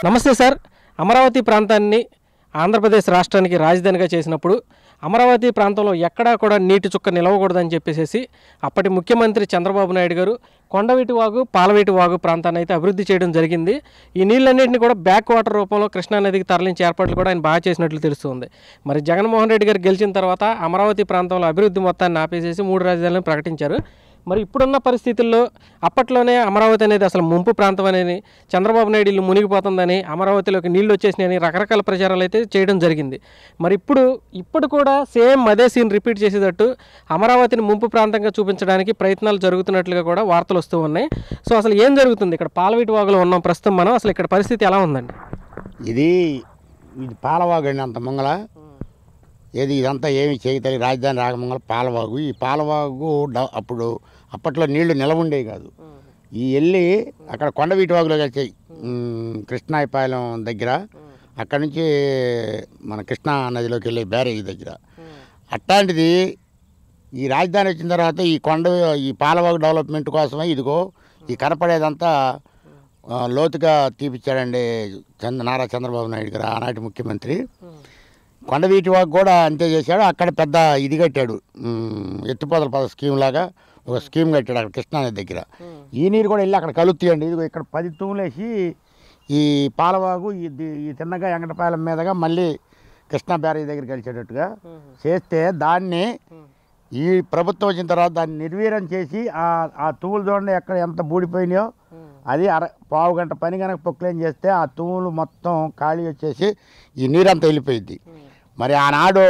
నమస్తే సార్ అమరావతి ప్రాంతాన్ని ఆంధ్రప్రదేశ్ రాష్ట్రానికి రాజధానిగా చేసినప్పుడు అమరావతి ప్రాంతంలో ఎక్కడా కూడా నీటి చుక్క నిలవకూడదని చెప్పేసి అప్పటి ముఖ్యమంత్రి చంద్రబాబు నాయుడు గారు కొండవీటి వాగు పాలవీటి వాగు ప్రాంతాన్ని అయితే అభివృద్ధి చేయడం జరిగింది ఈ నీళ్ళన్నింటినీ కూడా బ్యాక్ వాటర్ రూపంలో కృష్ణానదికి తరలించే ఏర్పాట్లు కూడా ఆయన బాగా చేసినట్లు తెలుస్తుంది మరి జగన్మోహన్ రెడ్డి గారు గెలిచిన తర్వాత అమరావతి ప్రాంతంలో అభివృద్ధి మొత్తాన్ని ఆపేసేసి మూడు రాజధానులను ప్రకటించారు మరి ఇప్పుడున్న పరిస్థితుల్లో అప్పట్లోనే అమరావతి అనేది అసలు ముంపు ప్రాంతం అనేది చంద్రబాబు నాయుడు ఇల్లు మునిగిపోతుందని అమరావతిలోకి నీళ్లు వచ్చేసినాయని రకరకాల ప్రచారాలు అయితే చేయడం జరిగింది మరి ఇప్పుడు ఇప్పుడు కూడా సేమ్ అదే సీన్ రిపీట్ చేసేటట్టు అమరావతిని ముంపు ప్రాంతంగా చూపించడానికి ప్రయత్నాలు జరుగుతున్నట్లుగా కూడా వార్తలు వస్తూ ఉన్నాయి సో అసలు ఏం జరుగుతుంది ఇక్కడ పాలవీటి వాగులో ఉన్నాం ప్రస్తుతం మనం అసలు ఇక్కడ పరిస్థితి ఎలా ఉందండి ఇది ఇది పాలవాగు అండి అంత మంగళ ఏది ఇదంతా ఏమి చేయతలి రాజధాని రాగమంగళ పాలవాగు ఈ పాలవాగు డ- అప్పుడు అప్పట్లో నీళ్లు నిలవ ఉండేవి కాదు ఈ వెళ్ళి అక్కడ కొండవీటి వాగులో కలిసాయి కృష్ణాయపాలెం దగ్గర అక్కడ నుంచి మన కృష్ణా నదిలోకి వెళ్ళే బ్యారేజ్ దగ్గర అట్లాంటిది ఈ రాజధాని వచ్చిన తర్వాత ఈ కొండ ఈ పాలవాగు డెవలప్మెంట్ కోసమే ఇదిగో ఈ కనపడేదంతా ఆ, లోతుగా తీపిచ్చాడండి చంద్ర నారా చంద్రబాబు నాయుడు గారు ఆనాటి ముఖ్యమంత్రి కొండవీటి వాగు కూడా అంతే చేశాడు అక్కడ పెద్ద ఇది కట్టాడు ఉమ్, ఎత్తిపోతల పద స్కీమ్ లాగా ఒక స్కీమ్ కట్టాడు అక్కడ కృష్ణానది దగ్గర ఈ నీరు కూడా వెళ్ళి అక్కడ కలుస్తాయండి ఇదిగో ఇక్కడ పది తూములేసి ఈ పాలవాగు ఈ ది- ఈ తిన్నగా ఎంగటపాలెం మీదగా మళ్ళీ కృష్ణా బ్యారేజ్ దగ్గర కలిసేటట్టుగా చేస్తే దాన్ని ఈ ప్రభుత్వం వచ్చిన తర్వాత దాన్ని నిర్వీర్యం చేసి ఆ ఆ తూములు చూడండి ఎక్కడ ఎంత బూడిపోయినాయో అది అర పావు గంట పని కనుక పొక్లేం చేస్తే ఆ తూములు మొత్తం ఖాళీ వచ్చేసి ఈ నీరంతా వెళ్ళిపోయింది మరి ఆనాడు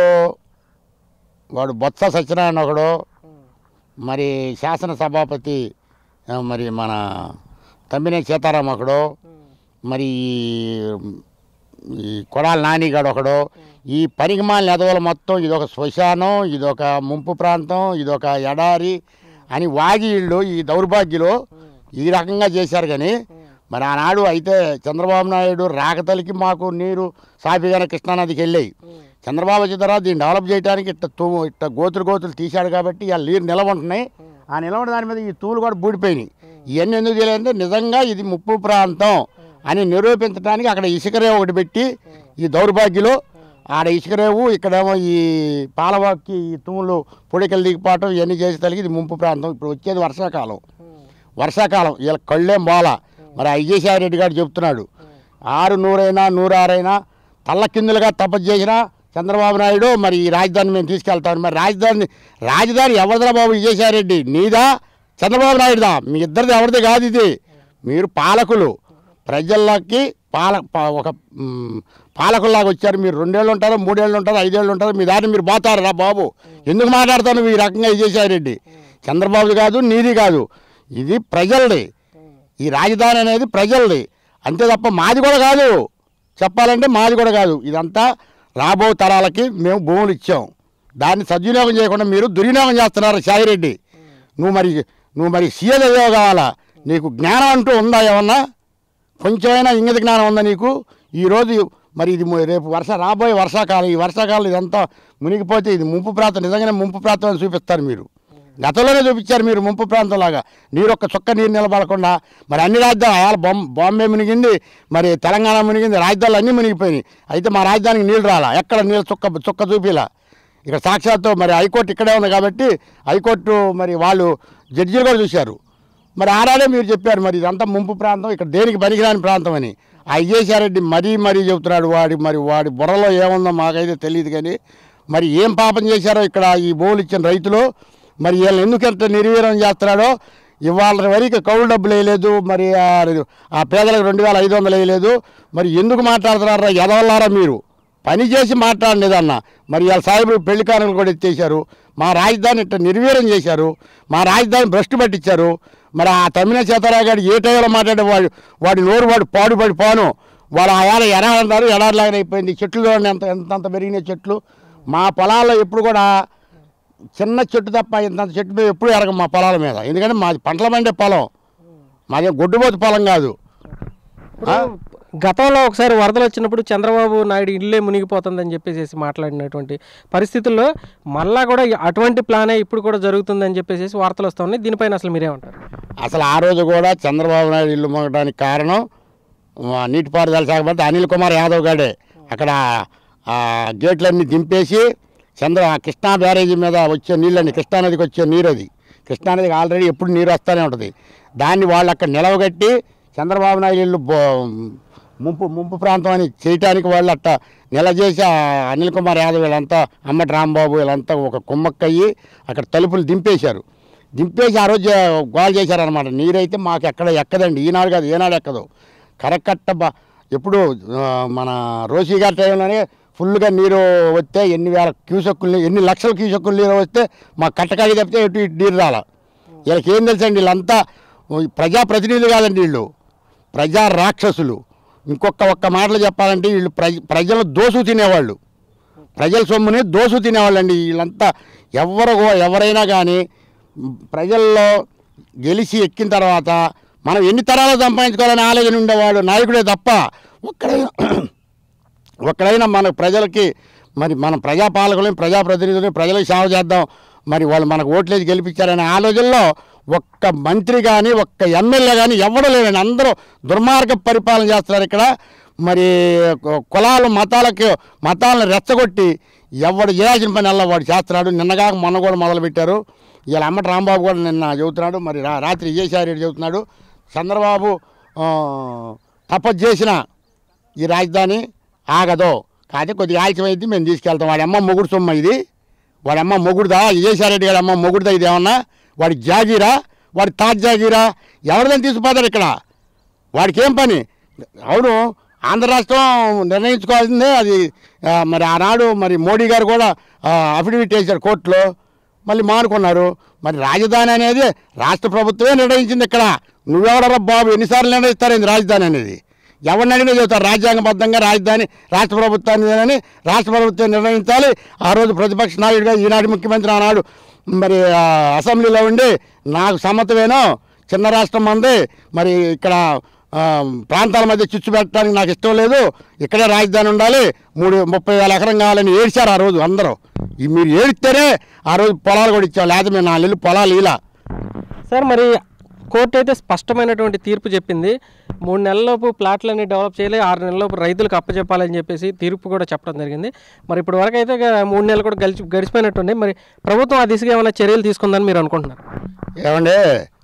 వాడు బొత్స సత్యనారాయణ ఒకడు మరి శాసనసభాపతి ఆ, మరి మన తమ్మినే సీతారాం ఒకడు మరి ఈ- ఈ కొడాల నానిగాడు ఒకడు ఈ పరిగమాల ఎదవలు మొత్తం ఇదొక శ్మశానం ఇదొక ముంపు ప్రాంతం ఇదొక ఎడారి అని వాగి వీళ్ళు ఈ దౌర్భాగ్యులు ఈ రకంగా చేశారు కానీ మరి ఆనాడు అయితే చంద్రబాబు నాయుడు రాకతలికి మాకు నీరు సాఫీగానే కృష్ణానదికి వెళ్ళాయి చంద్రబాబు వచ్చిన తర్వాత దీన్ని డెవలప్ చేయడానికి ఇట్ట తూ ఇట్ట గోతులు గోతులు తీశాడు కాబట్టి ఇవాళ నీరు నిలవ ఉంటున్నాయి ఆ నిలవడ దాని మీద ఈ తూలు కూడా బూడిపోయినాయి ఇవన్నీ ఎందుకు తెలియదంటే నిజంగా ఇది ముప్పు ప్రాంతం అని నిరూపించడానికి అక్కడ ఇసుకరేవు ఒకటి పెట్టి ఈ దౌర్భాగ్యులు ఆడ ఇసుకరేవు ఇక్కడేమో ఈ పాలవాక్కి ఈ తూములు పొడికలు దిగిపోవటం ఇవన్నీ చేసి తలిగి ఇది ముంపు ప్రాంతం ఇప్పుడు వచ్చేది వర్షాకాలం వర్షాకాలం వీళ్ళ కళ్ళేం బాల మరి అయ్యేసాయి రెడ్డి గారు చెప్తున్నాడు ఆరు నూరైనా నూరారైనా తల్ల కిందులుగా తపస్సు చేసినా చంద్రబాబు నాయుడు మరి ఈ రాజధాని మేము తీసుకెళ్తాం మరి రాజధాని రాజధాని ఎవరిదా బాబు విజయసాయిరెడ్డి నీదా చంద్రబాబు నాయుడుదా మీ ఇద్దరిది ఎవరిది కాదు ఇది మీరు పాలకులు ప్రజల్లోకి పాల పా- ఒక మ్, పాలకుల్లాగా వచ్చారు మీరు రెండేళ్ళు ఉంటారు మూడేళ్ళు ఉంటారు ఐదేళ్ళు ఉంటారు మీ దాన్ని మీరు పోతారు రా బాబు ఎందుకు మాట్లాడతాను ఈ రకంగా విజయసాయిరెడ్డి చంద్రబాబుది కాదు నీది కాదు ఇది ప్రజలది ఈ రాజధాని అనేది ప్రజలది అంతే తప్ప మాది కూడా కాదు చెప్పాలంటే మాది కూడా కాదు ఇదంతా రాబో తరాలకి మేము భూములు ఇచ్చాం దాన్ని సద్వినియోగం చేయకుండా మీరు దుర్వినియోగం చేస్తున్నారు సాయిరెడ్డి నువ్వు మరి నువ్వు మరి సీఎం అయ్యావు కావాలా నీకు జ్ఞానం అంటూ ఉందా ఏమన్నా కొంచెమైనా ఇంగిత జ్ఞానం ఉందా నీకు ఈరోజు మరి ఇది ము- రేపు వర్ష రాబోయే వర్షాకాలం ఈ వర్షాకాలం ఇదంతా మునిగిపోతే ఇది ముంపు ప్రాంతం నిజంగానే ముంపు ప్రాంతం అని చూపిస్తారు మీరు గతంలోనే చూపించారు మీరు ముంపు ప్రాంతంలాగా నీరు ఒక్క చుక్క నీరు నిలబడకుండా మరి అన్ని రాజధానులు అయాల బాంబ్ బాంబే మునిగింది మరి తెలంగాణ మునిగింది రాజధానులు అన్నీ మునిగిపోయినాయి అయితే మా రాజధానికి నీళ్ళు రాలా ఎక్కడ నీళ్ళు చుక్క చుక్క చూపిలా ఇక్కడ సాక్షాత్తు మరి హైకోర్టు ఇక్కడే ఉంది కాబట్టి హైకోర్టు మరి వాళ్ళు జడ్జీలు కూడా చూశారు మరి ఆనాడే మీరు చెప్పారు మరి ఇదంతా ముంపు ప్రాంతం ఇక్కడ దేనికి పనికిరాని ప్రాంతం అని ఆ విజయసాయిరెడ్డి మరీ మరీ చెబుతున్నాడు వాడి మరి వాడి బుర్రలో ఏముందో మాకైతే తెలియదు కానీ మరి ఏం పాపం చేశారో ఇక్కడ ఈ భూములు ఇచ్చిన రైతులు మరి వీళ్ళని ఎందుకు ఎంత నిర్వీర్యం చేస్తున్నాడో ఇవాళ వరకు కౌలు డబ్బులు వేయలేదు మరి ఆ- ఆ పేదలకు రెండు వేల ఐదు వందలు వేయలేదు మరి ఎందుకు మాట్లాడుతున్నారా ఎదవల్లారా మీరు పని చేసి మాట్లాడలేదు అన్న మరి వాళ్ళ సాయిబులు పెళ్లి కానుకలు కూడా ఎత్తేసారు మా రాజధాని ఇట్ట నిర్వీర్యం చేశారు మా రాజధాని భ్రష్టు పట్టించారు మరి ఆ తమిళ సీతారావు గారు ఏ టైంలో మాట్లాడే వాడు వాడి నోరు వాడు పాడుపడి పోను వాడు ఆయాల ఎడా అన్నారు ఎడారిలాగా అయిపోయింది చెట్లు చూడండి ఎంత ఎంత అంత పెరిగినాయి చెట్లు మా పొలాల్లో ఎప్పుడు కూడా చిన్న చెట్టు తప్ప ఇంత చెట్టు మీద ఎప్పుడు ఎరగం మా పొలాల మీద ఎందుకంటే మాది పంటల పండే పొలం మాది గొడ్డుపోతు పొలం కాదు ఇప్పుడు గతంలో ఒకసారి వరదలు వచ్చినప్పుడు చంద్రబాబు నాయుడు ఇల్లే మునిగిపోతుందని చెప్పేసి మాట్లాడినటువంటి పరిస్థితుల్లో మళ్ళా కూడా అటువంటి ప్లానే ఇప్పుడు కూడా జరుగుతుందని చెప్పేసి వార్తలు వస్తున్నాయి దీనిపైన అసలు మీరేమంటారు అసలు ఆ రోజు కూడా చంద్రబాబు నాయుడు ఇల్లు మొగడానికి కారణం ఆ, నీటిపారుదల శాఖ మంత్రి అనిల్ కుమార్ యాదవ్ గారే అక్కడ ఆ గేట్లన్నీ దింపేసి చంద్ర కృష్ణా బ్యారేజీ మీద వచ్చే నీళ్ళని కృష్ణానదికి వచ్చే నీరు అది కృష్ణానదికి ఆల్రెడీ ఎప్పుడు నీరు వస్తూనే ఉంటుంది దాన్ని వాళ్ళు అక్కడ నిలవగట్టి చంద్రబాబు నాయుడు ఇల్లు బో- ముంపు ముంపు ప్రాంతం అని చేయటానికి వాళ్ళు అట్ట నిలజేసి ఆ అనిల్ కుమార్ యాదవ్ వీళ్ళంతా అమ్మటి రాంబాబు వీళ్ళంతా ఒక కుమ్మక్కయ్యి అక్కడ తలుపులు దింపేశారు దింపేసి ఆ రోజు గోల్ చేశారనమాట నీరైతే మాకు ఎక్కడ ఎక్కదండి ఈనాడు కాదు ఏనాడు ఎక్కదు కరకట్ట బా ఎప్పుడు ఆ, మన రోషి గారి టైంలోనే ఫుల్గా నీరు వస్తే ఎన్ని వేల క్యూసెక్కులు ఎన్ని లక్షల క్యూసెక్కులు నీరు వస్తే మా కట్టకాడి తప్పితే ఎటు ఇటు నీరు రాల వీళ్ళకి ఏం తెలుసండి వీళ్ళంతా ప్రజాప్రతినిధులు కాదండి వీళ్ళు ప్రజా రాక్షసులు ఇంకొక ఒక్క మాటలు చెప్పాలంటే వీళ్ళు ప్రజ ప్రజలు దోసు తినేవాళ్ళు ప్రజల సొమ్ముని దోసు తినేవాళ్ళండి వీళ్ళంతా ఎవరు ఎవరైనా కానీ ప్రజల్లో గెలిచి ఎక్కిన తర్వాత మనం ఎన్ని తరాలు సంపాదించుకోవాలని ఆలోచన ఉండేవాడు నాయకుడే తప్ప ఒక్కడైనా ఒక్కడైనా మన ప్రజలకి మరి మన ప్రజాపాలకులని ప్రజాప్రతినిధులని ప్రజలకు సేవ చేద్దాం మరి వాళ్ళు మనకు ఓట్లేసి గెలిపించారనే ఆలోచనలో ఒక్క మంత్రి కానీ ఒక్క ఎమ్మెల్యే కానీ ఎవడూ లేదండి అందరూ దుర్మార్గ పరిపాలన చేస్తున్నారు ఇక్కడ మరి కు- కులాలు మతాలకు మతాలను రెచ్చగొట్టి ఎవడు చేయాల్సిన పని అలా వాడు చేస్తున్నాడు నిన్నగా మొన్న కూడా మొదలుపెట్టారు ఇలా అమ్మటి రాంబాబు కూడా నిన్న చెబుతున్నాడు మరి రా రాత్రి విజయసాయి రెడ్డి చెబుతున్నాడు చంద్రబాబు ఆ, తపస్సు చేసిన ఈ రాజధాని ఆగదు కాకపోతే కొద్దిగా ఆలస్యం అయితే మేము తీసుకెళ్తాం వాడి అమ్మ మొగుడు సొమ్మ ఇది వాడి అమ్మ మొగుడుదా విజయసాయిరెడ్డి గారి అమ్మ మొగుడుదా ఇది ఏమన్నా వాడి జాగీరా వాడి తాజ్ జాగీరా ఎవరిదని తీసుకుపోతాడు ఇక్కడ వాడికి ఏం పని అవును ఆంధ్ర రాష్ట్రం నిర్ణయించుకోవాల్సిందే అది ఆ, మరి ఆనాడు మరి మోడీ గారు కూడా ఆ, అఫిడవిట్ వేశారు కోర్టులో మళ్ళీ మానుకున్నారు మరి రాజధాని అనేది రాష్ట్ర ప్రభుత్వమే నిర్ణయించింది ఇక్కడ నువ్వెవడరా బాబు ఎన్నిసార్లు నిర్ణయిస్తారు ఇది రాజధాని అనేది ఎవరిని అడిగినా చెబుతారు రాజ్యాంగబద్ధంగా రాజధాని రాష్ట్ర ప్రభుత్వాన్ని రాష్ట్ర ప్రభుత్వం నిర్ణయించాలి ఆ రోజు ప్రతిపక్ష నాయుడుగా ఈనాటి ముఖ్యమంత్రి ఆనాడు మరి ఆ, అసెంబ్లీలో ఉండి నాకు సమ్మతమేనో చిన్న రాష్ట్రం మంది మరి ఇక్కడ ఆ, ప్రాంతాల మధ్య చిచ్చు పెట్టడానికి నాకు ఇష్టం లేదు ఇక్కడే రాజధాని ఉండాలి మూడు ముప్పై వేల ఎకరం కావాలని ఏడ్చారు ఆ రోజు అందరూ ఈ మీరు ఏడిస్తేనే ఆ రోజు పొలాలు కూడా ఇచ్చాం లేదా మేము నాలుగు నెలలు పొలాలు ఇలా సార్ మరి కోర్టు అయితే స్పష్టమైనటువంటి తీర్పు చెప్పింది మూడు నెలలలోపు ప్లాట్లన్నీ డెవలప్ చేయాలి ఆరు నెలలలోపు రైతులకు అప్పచెప్పాలని చెప్పేసి తీర్పు కూడా చెప్పడం జరిగింది మరి ఇప్పటి వరకు అయితే ఇక మూడు నెలలు కూడా గడిచి గడిచిపోయినట్టుంది మరి ప్రభుత్వం ఆ దిశగా ఏమైనా చర్యలు తీసుకుందని మీరు అనుకుంటున్నారు ఏమండి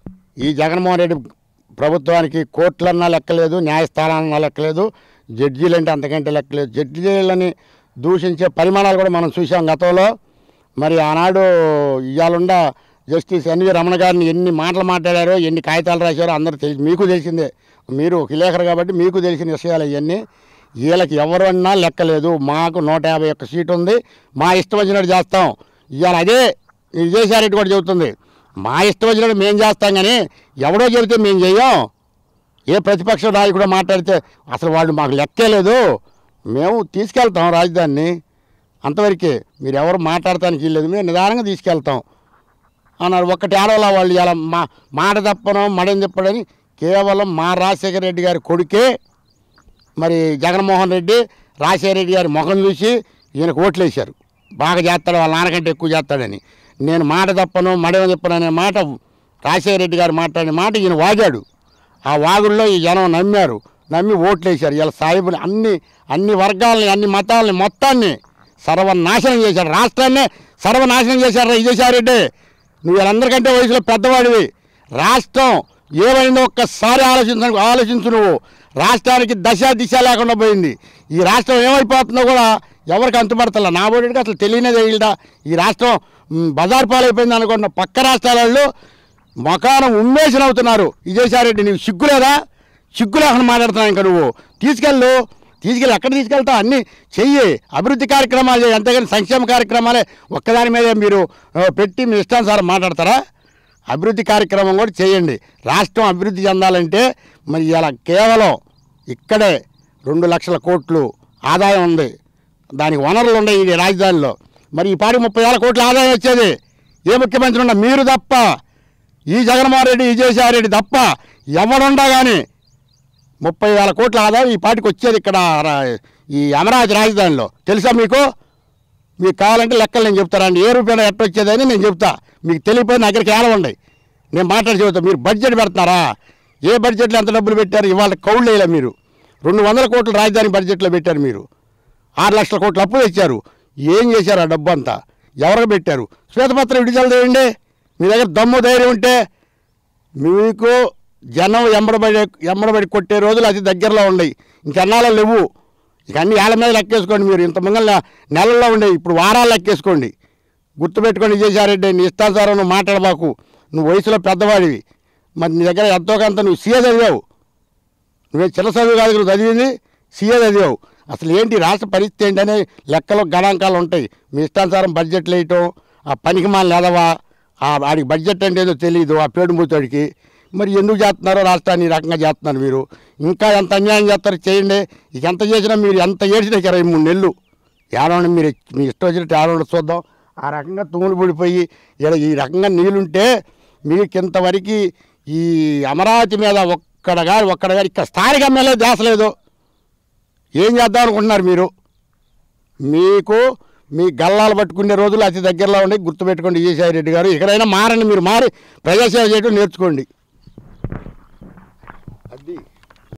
ఈ జగన్మోహన్ రెడ్డి ప్రభుత్వానికి కోర్టులన్నా లెక్కలేదు న్యాయస్థానాలన్నా లెక్కలేదు జడ్జీలు అంటే అంతకంటే లెక్కలేదు జడ్జీలని దూషించే పరిమాణాలు కూడా మనం చూసాం గతంలో మరి ఆనాడు ఇవాళ జస్టిస్ ఎన్వి రమణ గారిని ఎన్ని మాటలు మాట్లాడారో ఎన్ని కాగితాలు రాశారో అందరూ తెలిసి మీకు తెలిసిందే మీరు విలేకరు కాబట్టి మీకు తెలిసిన విషయాలు ఇవన్నీ వీళ్ళకి ఎవరు అన్నా లెక్కలేదు మాకు నూట యాభై ఒక్క సీటు ఉంది మా ఇష్టం వచ్చినట్టు చేస్తాం ఇవాళ అదే విజయసాయిరెడ్డి కూడా చెబుతుంది మా ఇష్టం వచ్చినట్టు మేము చేస్తాం కానీ ఎవడో చెబితే మేము చెయ్యం ఏ ప్రతిపక్ష నాయకుడు మాట్లాడితే అసలు వాళ్ళు మాకు లెక్కే లేదు మేము తీసుకెళ్తాం రాజధానిని అంతవరకే మీరు ఎవరు మాట్లాడటానికి వీల్లేదు మేము నిదానంగా తీసుకెళ్తాం అన్నారు ఒక్కటి ఆడవాళ్ళ వాళ్ళు ఇలా మా మాట తప్పను మడని చెప్పడని కేవలం మా రాజశేఖర రెడ్డి గారి కొడుకే మరి జగన్మోహన్ రెడ్డి రాజశేఖర రెడ్డి గారి ముఖం చూసి ఈయనకు ఓట్లేశారు బాగా చేస్తాడు వాళ్ళ నాన్నకంటే ఎక్కువ చేస్తాడని నేను మాట తప్పను మడమ చెప్పను అనే మాట రాజశేఖర రెడ్డి గారు మాట్లాడిన మాట ఈయన వాగాడు ఆ వాగుల్లో ఈ జనం నమ్మారు నమ్మి ఓట్లేశారు ఇలా సాయిబుని అన్ని అన్ని వర్గాలని అన్ని మతాలని మొత్తాన్ని సర్వనాశనం చేశాడు రాష్ట్రాన్నే సర్వనాశనం చేశాడు విజయసాయిరెడ్డి నువ్వు వీళ్ళందరికంటే వయసులో పెద్దవాడివి రాష్ట్రం ఏమైందో ఒక్కసారి ఆలోచించ ఆలోచించు నువ్వు రాష్ట్రానికి దశ దిశ లేకుండా పోయింది ఈ రాష్ట్రం ఏమైపోతుందో కూడా ఎవరికి అంతుపడతలే నా బోడికి అసలు తెలియనే తెలియదా ఈ రాష్ట్రం మ్, బజార్ పాలైపోయింది అనుకున్న పక్క రాష్ట్రాల వాళ్ళు మకానం ఉమ్మేసిన అవుతున్నారు విజయసాయిరెడ్డి నీకు సిగ్గులేదా సిగ్గు లేకుండా మాట్లాడుతున్నావు ఇంకా నువ్వు తీసుకెళ్ళు తీసుకెళ్ళి ఎక్కడ తీసుకెళ్తావు అన్నీ చెయ్యి అభివృద్ధి కార్యక్రమాలు చేయి అంతేగాని సంక్షేమ కార్యక్రమాలే ఒక్కదాని మీద మీరు ఆ, పెట్టి మీ ఇష్టానుసారం మాట్లాడతారా అభివృద్ధి కార్యక్రమం కూడా చేయండి రాష్ట్రం అభివృద్ధి చెందాలంటే మరి ఇలా కేవలం ఇక్కడే రెండు లక్షల కోట్లు ఆదాయం ఉంది దానికి వనరులు ఉన్నాయి ఈ రాజధానిలో మరి ఈ పాడి ముప్పై వేల కోట్ల ఆదాయం వచ్చేది ఏ ముఖ్యమంత్రి ఉన్నా మీరు తప్ప ఈ జగన్మోహన్ రెడ్డి విజయసాయి రెడ్డి తప్ప ఎవడుండా కానీ ముప్పై వేల కోట్ల ఆదాయం ఈ పాటికి వచ్చేది ఇక్కడ రా- ఈ అమరావతి రాజధానిలో తెలుసా మీకు మీకు కావాలంటే లెక్కలు నేను చెప్తానండి ఏ రూపాయలు ఎట్ట వచ్చేదని నేను చెప్తా మీకు తెలియపోయి నా దగ్గరికి ఏల ఉన్నాయి నేను మాట్లాడి చెబుతా మీరు బడ్జెట్ పెడతారా ఏ బడ్జెట్లో ఎంత డబ్బులు పెట్టారు ఇవాళ కౌళ్ళు వేయలే మీరు రెండు వందల కోట్లు రాజధాని బడ్జెట్లో పెట్టారు మీరు ఆరు లక్షల కోట్లు అప్పు తెచ్చారు ఏం చేశారు ఆ డబ్బు అంతా ఎవరికి పెట్టారు శ్వేతపత్రం విడుదల చేయండి మీ దగ్గర దమ్ము ధైర్యం ఉంటే మీకు జనం ఎంబడబడి ఎంబడబడి కొట్టే రోజులు అతి దగ్గరలో ఉన్నాయి ఇంకెన్నాళ్ళు లేవు ఇక అన్ని ఏళ్ళ మీద లెక్కేసుకోండి మీరు ఇంత ముంగల నెలల్లో ఉండేవి ఇప్పుడు వారాలు లెక్కేసుకోండి గుర్తుపెట్టుకొని చేశారెడ్డి నీ ఇష్టానుసారం నువ్వు మాట్లాడబాకు నువ్వు వయసులో పెద్దవాడివి మరి నీ దగ్గర ఎంతో కొంత నువ్వు సీఏ చదివావు నువ్వే చిన్న చదువు కాదు నువ్వు చదివింది సీఏ చదివావు అసలు ఏంటి రాష్ట్ర పరిస్థితి ఏంటనే లెక్కలు గణాంకాలు ఉంటాయి మీ ఇష్టానుసారం బడ్జెట్లు వేయటం ఆ పనికి మాల లేదవా ఆ వాడికి బడ్జెట్ అంటే ఏదో తెలియదు ఆ పేడు మూతోడికి మరి ఎందుకు చేస్తున్నారో రాష్ట్రాన్ని ఈ రకంగా చేస్తున్నారు మీరు ఇంకా ఎంత అన్యాయం చేస్తారో చేయండి ఇక ఎంత చేసినా మీరు ఎంత ఏడ్చినా ఇక ఇరవై మూడు నెలలు ఏడవండి మీరు మీ ఇష్టం వచ్చినట్టు ఏడవండి చూద్దాం ఆ రకంగా తుమ్ములు పడిపోయి ఈడ ఈ రకంగా నీళ్ళుంటే మీకు ఇంతవరకు ఈ అమరావతి మీద ఒక్కడగా ఒక్కడగా ఇక్కడ స్థానిక ఎమ్మెల్యే దేశ లేదు ఏం చేద్దాం అనుకుంటున్నారు మీరు మీకు మీ గల్లాలు పట్టుకునే రోజులు అతి దగ్గరలో ఉండి గుర్తుపెట్టుకోండి విజయసాయి రెడ్డి గారు ఇక్కడైనా మారండి మీరు మారి ప్రజాసేవ చేయడం నేర్చుకోండి